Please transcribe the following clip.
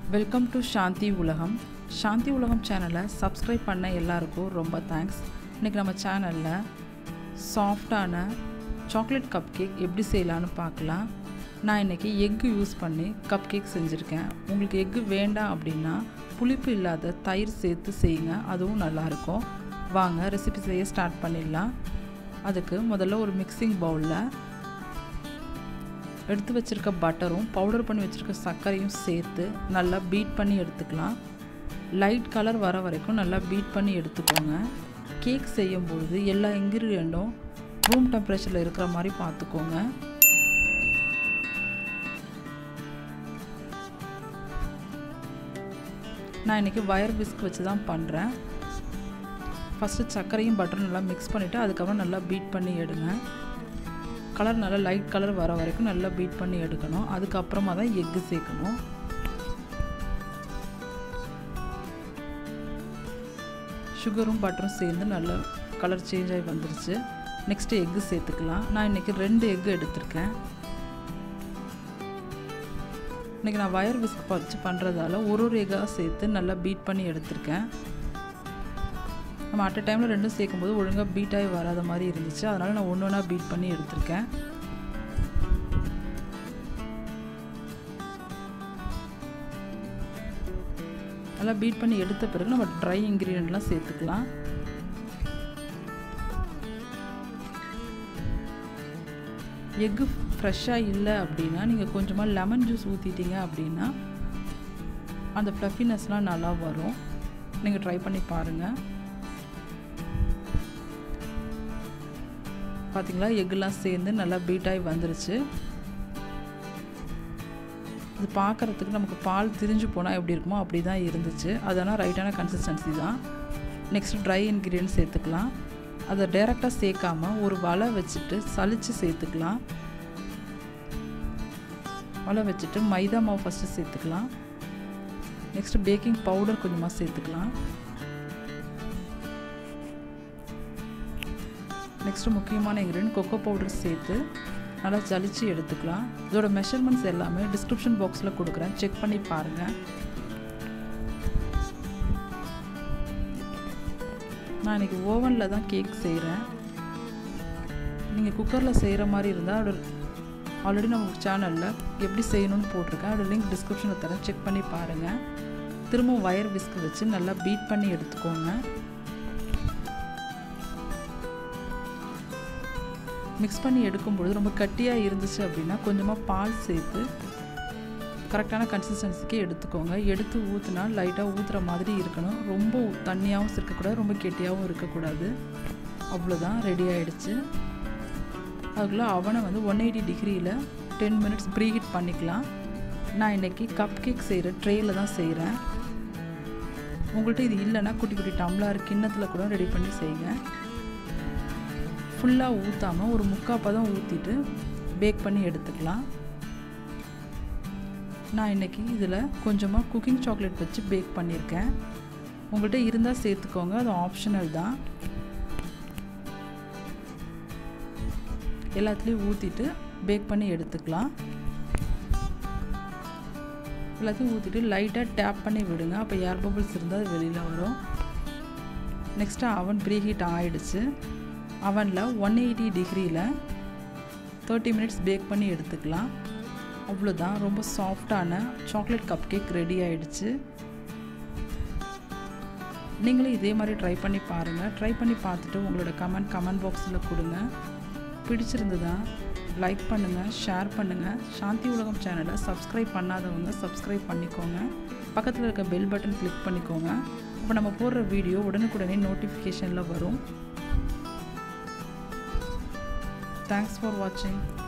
Welcome to சாந்தி உலகம் சாந்தி உலகம் சேனலை சப்ஸ்கிரைப் பண்ண எல்லாருக்கும் ரொம்ப தேங்க்ஸ் இன்றைக்கி நம்ம சேனலில் சாஃப்டான சாக்லேட் கப் கேக் எப்படி செய்யலான்னு பார்க்கலாம் நான் இன்றைக்கி எக்கு யூஸ் பண்ணி கப் கேக் செஞ்சுருக்கேன் உங்களுக்கு எக்கு வேண்டாம் அப்படின்னா புளிப்பு இல்லாத தயிர் சேர்த்து செய்யுங்க அதுவும் நல்லாயிருக்கும் வாங்க ரெசிபி செய்ய ஸ்டார்ட் பண்ணிடலாம் அதுக்கு முதல்ல ஒரு மிக்சிங் பவுலில் எடுத்து வச்சுருக்க பட்டரும் பவுடர் பண்ணி வச்சுருக்க சர்க்கரையும் சேர்த்து நல்லா பீட் பண்ணி எடுத்துக்கலாம் லைட் கலர் வர வரைக்கும் நல்லா பீட் பண்ணி எடுத்துக்கோங்க கேக் செய்யும்போது எல்லா இன்க்ரீடியண்ட்டும் ரூம் டெம்பரேச்சரில் இருக்கிற மாதிரி பார்த்துக்கோங்க நான் இன்றைக்கி வயர் விஸ்க் வச்சு தான் பண்ணுறேன் ஃபஸ்ட்டு சர்க்கரையும் பட்டரும் நல்லா மிக்ஸ் பண்ணிவிட்டு அதுக்கப்புறம் நல்லா பீட் பண்ணி எடுங்க கலர் நல்லா லைட் கலர் வர வரைக்கும் நல்லா பீட் பண்ணி எடுக்கணும் அதுக்கப்புறமா தான் எக்கு சேர்க்கணும் சுகரும் பட்டரும் சேர்ந்து நல்லா கலர் சேஞ்ச் ஆகி வந்துருச்சு நெக்ஸ்ட்டு எக்கு சேர்த்துக்கலாம் நான் இன்றைக்கி ரெண்டு எக்கு எடுத்திருக்கேன் இன்றைக்கி நான் வயர் விஸ்க் வச்சு பண்ணுறதால ஒரு ஒரு எக்காக சேர்த்து நல்லா பீட் பண்ணி எடுத்திருக்கேன் நம்ம அட் டைமில் ரெண்டும் சேர்க்கும்போது ஒழுங்காக பீட் ஆகி வராத மாதிரி இருந்துச்சு அதனால் நான் ஒன்று ஒன்றா பீட் பண்ணி எடுத்திருக்கேன் நல்லா பீட் பண்ணி எடுத்த பிறகு நம்ம ட்ரை இன்க்ரீடியண்ட்லாம் சேர்த்துக்கலாம் எக்கு ஃப்ரெஷ்ஷாக இல்லை அப்படின்னா நீங்கள் கொஞ்சமாக லெமன் ஜூஸ் ஊற்றிட்டீங்க அப்படின்னா அந்த ஃப்ளஃபினஸ்லாம் நல்லா வரும் நீங்கள் ட்ரை பண்ணி பாருங்கள் பார்த்திங்களா எக்குலாம் சேர்ந்து நல்லா பீட்டாகி வந்துருச்சு இது பார்க்குறதுக்கு நமக்கு பால் திரிஞ்சு போனால் எப்படி இருக்குமோ அப்படி தான் இருந்துச்சு அதெல்லாம் ரைட்டான கன்சிஸ்டன்சி தான் நெக்ஸ்ட் ட்ரை இன்க்ரீடியன்ட் சேர்த்துக்கலாம் அதை டைரெக்டாக சேர்க்காம ஒரு வலை வச்சுட்டு சளிச்சு சேர்த்துக்கலாம் வலை வச்சுட்டு மைதா மாவு ஃபஸ்ட்டு சேர்த்துக்கலாம் நெக்ஸ்ட்டு பேக்கிங் பவுடர் கொஞ்சமாக சேர்த்துக்கலாம் நெக்ஸ்ட்டு முக்கியமான இன்க்ரீடியன்ட் கொக்கோ பவுடர் சேர்த்து நல்லா ஜலிச்சு எடுத்துக்கலாம் இதோட மெஷர்மெண்ட்ஸ் எல்லாமே டிஸ்கிரிப்ஷன் பாக்ஸில் கொடுக்குறேன் செக் பண்ணி பாருங்கள் நான் இன்றைக்கி ஓவனில் தான் கேக் செய்கிறேன் நீங்கள் குக்கரில் செய்கிற மாதிரி இருந்தால் அதோட ஆல்ரெடி நம்ம சேனலில் எப்படி செய்யணும்னு போட்டிருக்கேன் அதோட லிங்க் டிஸ்கிரிப்ஷனில் தரேன் செக் பண்ணி பாருங்கள் திரும்பவும் வயர் விஸ்க் வச்சு நல்லா பீட் பண்ணி எடுத்துக்கோங்க மிக்ஸ் பண்ணி எடுக்கும்பொழுது ரொம்ப கட்டியாக இருந்துச்சு அப்படின்னா கொஞ்சமாக பால் சேர்த்து கரெக்டான கன்சிஸ்டன்சிக்கு எடுத்துக்கோங்க எடுத்து ஊற்றுனா லைட்டாக ஊற்றுற மாதிரி இருக்கணும் ரொம்ப தண்ணியாகவும் இருக்கக்கூடாது ரொம்ப கெட்டியாகவும் இருக்கக்கூடாது அவ்வளோதான் ரெடி ஆகிடுச்சு அதுக்குள்ளே அவனை வந்து ஒன் எயிட்டி டிகிரியில் டென் மினிட்ஸ் ப்ரீஹீட் பண்ணிக்கலாம் நான் இன்றைக்கி கப் கேக் செய்கிற ட்ரேயில் தான் செய்கிறேன் உங்கள்கிட்ட இது இல்லைன்னா குட்டி குட்டி டம்ளர் கிண்ணத்தில் கூட ரெடி பண்ணி செய்யுங்க ஃபுல்லாக ஊற்றாமல் ஒரு முக்கால் பதம் ஊற்றிட்டு பேக் பண்ணி எடுத்துக்கலாம் நான் இன்றைக்கி இதில் கொஞ்சமாக குக்கிங் சாக்லேட் வச்சு பேக் பண்ணியிருக்கேன் உங்கள்கிட்ட இருந்தால் சேர்த்துக்கோங்க அது ஆப்ஷனல் தான் எல்லாத்துலேயும் ஊற்றிட்டு பேக் பண்ணி எடுத்துக்கலாம் எல்லாத்தையும் ஊற்றிட்டு லைட்டாக டேப் பண்ணி விடுங்க அப்போ ஏர் பபிள்ஸ் இருந்தால் அது வெளியில் வரும் நெக்ஸ்ட்டு அவன் ப்ரீ ஹீட் ஆகிடுச்சு அவனில் ஒன் எயிட்டி டிகிரியில் தேர்ட்டி மினிட்ஸ் பேக் பண்ணி எடுத்துக்கலாம் அவ்வளோதான் ரொம்ப சாஃப்டான சாக்லேட் கப் கேக் ரெடி ஆகிடுச்சு நீங்களும் இதே மாதிரி ட்ரை பண்ணி பாருங்கள் ட்ரை பண்ணி பார்த்துட்டு உங்களோட கமெண்ட் கமெண்ட் பாக்ஸில் கொடுங்க பிடிச்சிருந்ததா லைக் பண்ணுங்கள் ஷேர் பண்ணுங்கள் சாந்தி உலகம் சேனலை சப்ஸ்கிரைப் பண்ணாதவங்க சப்ஸ்கிரைப் பண்ணிக்கோங்க பக்கத்தில் இருக்க பெல் பட்டன் கிளிக் பண்ணிக்கோங்க அப்போ நம்ம போடுற வீடியோ உடனுக்குடனே நோட்டிஃபிகேஷனில் வரும் Thanks for watching.